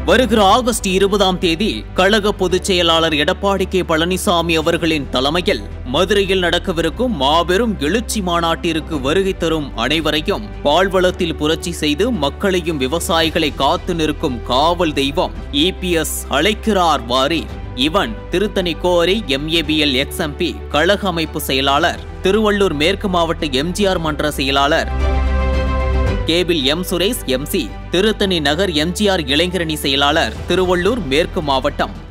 வருகிற ஆகஸ்ட் இருபதாம் தேதி கழக பொதுச் செயலாளர் எடப்பாடி கே பழனிசாமி அவர்களின் தலைமையில் மதுரையில் நடக்கவிருக்கும் மாபெரும் எழுச்சி மாநாட்டிற்கு வருகை தரும் அனைவரையும் பால்வளத்தில் புரட்சி செய்து மக்களையும் விவசாயிகளை காத்து நிற்கும் காவல் தெய்வம் இபிஎஸ் அழைக்கிறார் வாரீர் இவன் திருத்தணி கோரி எம்ஏபிஎல் எக்ஸ்எம்பி கழக அமைப்பு செயலாளர் திருவள்ளூர் மேற்கு மாவட்ட எம்ஜிஆர் மன்ற செயலாளர் cable M Suresh MC Tiruttani நகர் எம்ஜிஆர் இளைஞரணி செயலாளர் திருவள்ளூர் மேற்கு மாவட்டம்